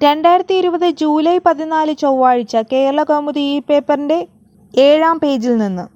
രണ്ടായിരത്തി ഇരുപത് ജൂലൈ പതിനാല് ചൊവ്വാഴ്ച കേരള കൗമുദി ഈ പേപ്പറിന്റെ ഏഴാം പേജിൽ നിന്ന്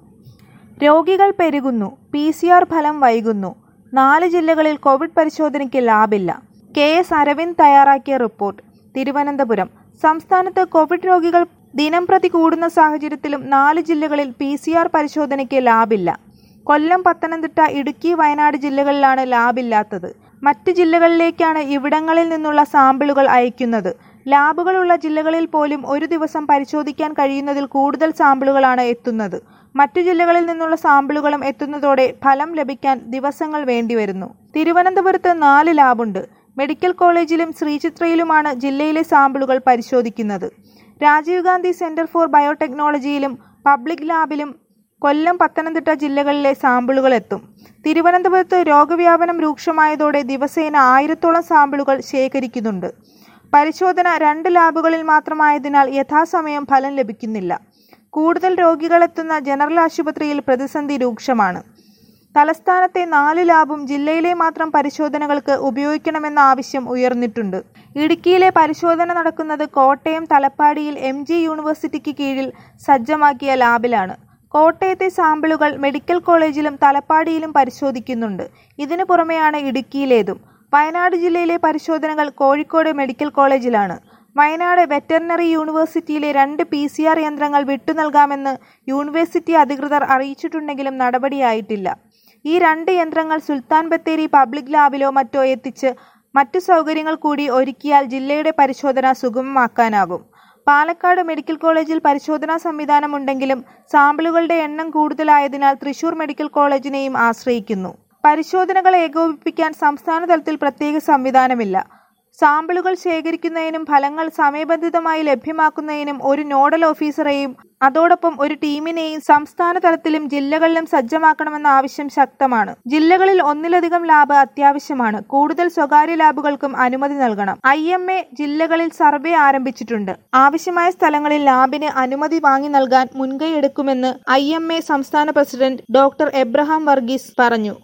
രോഗികൾ പെരുകുന്നു പി സി ആർ ഫലം വൈകുന്നു നാല് ജില്ലകളിൽ കോവിഡ് പരിശോധനയ്ക്ക് ലാബില്ല കെ എസ് അരവിന്ദ് തയ്യാറാക്കിയ റിപ്പോർട്ട് തിരുവനന്തപുരം സംസ്ഥാനത്ത് കോവിഡ് രോഗികൾ ദിനം പ്രതി കൂടുന്ന സാഹചര്യത്തിലും നാല് ജില്ലകളിൽ പി സി ആർ പരിശോധനയ്ക്ക് ലാബില്ല കൊല്ലം പത്തനംതിട്ട ഇടുക്കി വയനാട് ജില്ലകളിലാണ് ലാബില്ലാത്തത് മറ്റ് ജില്ലകളിലേക്കാണ് ഇവിടങ്ങളിൽ നിന്നുള്ള സാമ്പിളുകൾ അയക്കുന്നത് ലാബുകളുള്ള ജില്ലകളിൽ പോലും ഒരു ദിവസം പരിശോധിക്കാൻ കഴിയുന്നതിൽ കൂടുതൽ സാമ്പിളുകളാണ് എത്തുന്നത് മറ്റു ജില്ലകളിൽ നിന്നുള്ള സാമ്പിളുകളും എത്തുന്നതോടെ ഫലം ലഭിക്കാൻ ദിവസങ്ങൾ വേണ്ടിവരുന്നു തിരുവനന്തപുരത്ത് നാല് ലാബുണ്ട് മെഡിക്കൽ കോളേജിലും ശ്രീചിത്രയിലുമാണ് ജില്ലയിലെ സാമ്പിളുകൾ പരിശോധിക്കുന്നത് രാജീവ് ഗാന്ധി സെന്റർ ഫോർ ബയോടെക്നോളജിയിലും പബ്ലിക് ലാബിലും കൊല്ലം പത്തനംതിട്ട ജില്ലകളിലെ സാമ്പിളുകൾ എത്തും തിരുവനന്തപുരത്ത് രോഗവ്യാപനം രൂക്ഷമായതോടെ ദിവസേന ആയിരത്തോളം സാമ്പിളുകൾ ശേഖരിക്കുന്നുണ്ട് പരിശോധന രണ്ട് ലാബുകളിൽ മാത്രമായതിനാൽ യഥാസമയം ഫലം ലഭിക്കുന്നില്ല കൂടുതൽ രോഗികളെത്തുന്ന ജനറൽ ആശുപത്രിയിൽ പ്രതിസന്ധി രൂക്ഷമാണ് തലസ്ഥാനത്തെ നാല് ലാബും ജില്ലയിലെ മാത്രം പരിശോധനകൾക്ക് ഉപയോഗിക്കണമെന്ന ആവശ്യം ഉയർന്നിട്ടുണ്ട് ഇടുക്കിയിലെ പരിശോധന നടക്കുന്നത് കോട്ടയം തലപ്പാടിയിൽ എം ജി യൂണിവേഴ്സിറ്റിക്ക് കീഴിൽ സജ്ജമാക്കിയ ലാബിലാണ് കോട്ടയത്തെ സാമ്പിളുകൾ മെഡിക്കൽ കോളേജിലും തലപ്പാടിയിലും പരിശോധിക്കുന്നുണ്ട് ഇതിനു പുറമെയാണ് ഇടുക്കിയിലേതും വയനാട് ജില്ലയിലെ പരിശോധനകൾ കോഴിക്കോട് മെഡിക്കൽ കോളേജിലാണ് വയനാട് വെറ്ററിനറി യൂണിവേഴ്സിറ്റിയിലെ രണ്ട് പി സി ആർ യന്ത്രങ്ങൾ വിട്ടുനൽകാമെന്ന് യൂണിവേഴ്സിറ്റി അധികൃതർ അറിയിച്ചിട്ടുണ്ടെങ്കിലും നടപടിയായിട്ടില്ല ഈ രണ്ട് യന്ത്രങ്ങൾ സുൽത്താൻ ബത്തേരി പബ്ലിക് ലാബിലോ മറ്റോ എത്തിച്ച് മറ്റു സൗകര്യങ്ങൾ കൂടി ഒരുക്കിയാൽ ജില്ലയുടെ പരിശോധന സുഗമമാക്കാനാകും പാലക്കാട് മെഡിക്കൽ കോളേജിൽ പരിശോധനാ സംവിധാനമുണ്ടെങ്കിലും സാമ്പിളുകളുടെ എണ്ണം കൂടുതലായതിനാൽ തൃശൂർ മെഡിക്കൽ കോളേജിനെയും ആശ്രയിക്കുന്നു പരിശോധനകൾ ഏകോപിപ്പിക്കാൻ സംസ്ഥാന തലത്തിൽ പ്രത്യേക സംവിധാനമില്ല സാമ്പിളുകൾ ശേഖരിക്കുന്നതിനും ഫലങ്ങൾ സമയബന്ധിതമായി ലഭ്യമാക്കുന്നതിനും ഒരു നോഡൽ ഓഫീസറെയും അതോടൊപ്പം ഒരു ടീമിനെയും സംസ്ഥാന തലത്തിലും ജില്ലകളിലും സജ്ജമാക്കണമെന്ന ആവശ്യം ശക്തമാണ് ജില്ലകളിൽ ഒന്നിലധികം ലാബ് അത്യാവശ്യമാണ് കൂടുതൽ സ്വകാര്യ ലാബുകൾക്കും അനുമതി നൽകണം ഐ എം എ ജില്ലകളിൽ സർവേ ആരംഭിച്ചിട്ടുണ്ട് ആവശ്യമായ സ്ഥലങ്ങളിൽ ലാബിന് അനുമതി വാങ്ങി നൽകാൻ മുൻകൈ എടുക്കുമെന്ന് ഐ എം എ സംസ്ഥാന പ്രസിഡന്റ് ഡോക്ടർ എബ്രഹാം വർഗീസ് പറഞ്ഞു